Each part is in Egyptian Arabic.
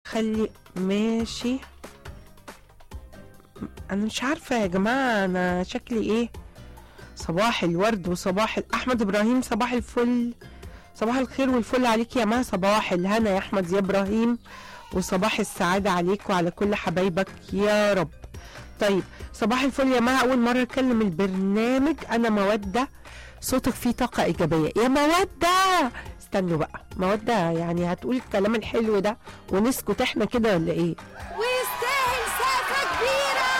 خلي ماشي انا مش عارفه يا جماعه انا شكلي ايه صباح الورد وصباح ال- احمد ابراهيم صباح الفل صباح الخير والفل عليك يا ما صباح الهنا يا احمد يا ابراهيم وصباح السعاده عليك وعلى كل حبايبك يا رب طيب صباح الفل يا ما اول مره اكلم البرنامج انا موده صوتك فيه طاقه ايجابيه يا موده استنوا بقى موده يعني هتقول الكلام الحلو ده ونسكت احنا كده ولا ايه ويستاهل سقفة كبيرة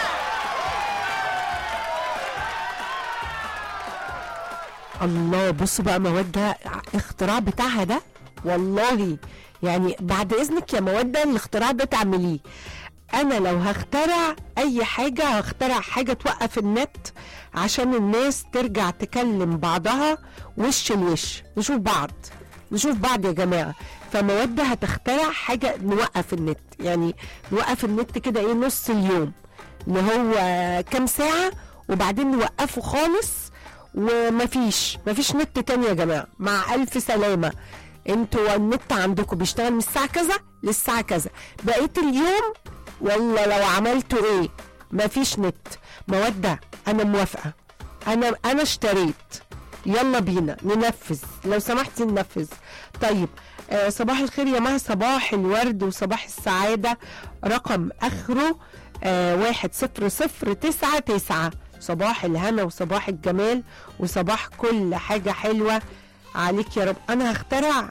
الله بصوا بقى مودة اختراع بتاعها ده والله يعني بعد اذنك يا مودة الاختراع ده تعمليه انا لو هخترع اي حاجة هخترع حاجة توقف النت عشان الناس ترجع تكلم بعضها وش لوش نشوف بعض نشوف بعض يا جماعة فمودة هتخترع حاجة نوقف النت يعني نوقف النت كده ايه نص اليوم اللي هو كام ساعة وبعدين نوقفه خالص ومفيش مفيش نت تاني يا جماعة مع ألف سلامة انتوا النت عندكم بيشتغل من الساعة كذا للساعة كذا بقيت اليوم والله لو عملتوا ايه مفيش نت مودة انا موافقة انا انا اشتريت يلا بينا ننفذ لو سمحتي ننفذ طيب آه صباح الخير يا مها صباح الورد وصباح السعادة رقم اخره آه واحد صفر صفر تسعة تسعة صباح الهنا وصباح الجمال وصباح كل حاجة حلوة عليك يا رب انا هخترع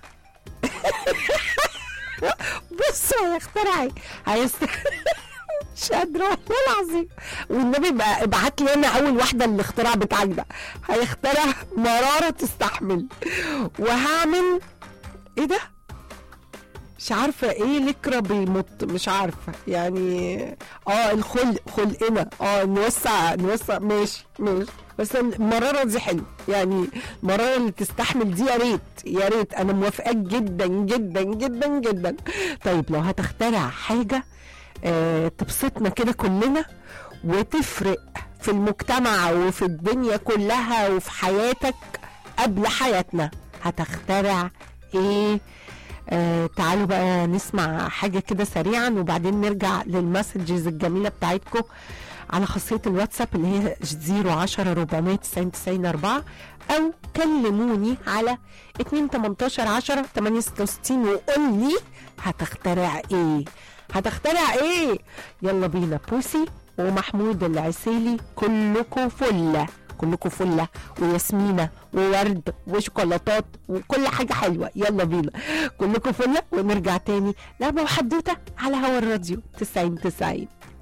بصوا هيخترع ايه هيست مش قادرة والله العظيم والنبي بقى ابعت لي انا اول واحدة الاختراع بتاعك ده هيخترع مرارة تستحمل وهعمل ايه ده مش عارفة ايه لكرة بيمط مش عارفة يعني اه الخلق خلقنا اه نوسع نوسع ماشي ماشي بس المرارة دي حلوة يعني المرارة اللي تستحمل دي يا ريت يا ريت انا موافقاك جدا جدا جدا جدا طيب لو هتخترع حاجة آه تبسطنا كده كلنا وتفرق في المجتمع وفي الدنيا كلها وفي حياتك قبل حياتنا هتخترع ايه آه تعالوا بقى نسمع حاجة كده سريعا وبعدين نرجع للمسجز الجميلة بتاعتكم على خاصية الواتساب اللي هي 010 490 4 أو كلموني على 2 18 10 866 وقول لي هتخترع إيه هتخترع إيه يلا بينا بوسي ومحمود العسيلي كلكم فله كلكم فله وياسمينه وورد وشوكولاتات وكل حاجه حلوه يلا بينا كلكم فله ونرجع تاني لعبه وحدوته على هوا الراديو 90 90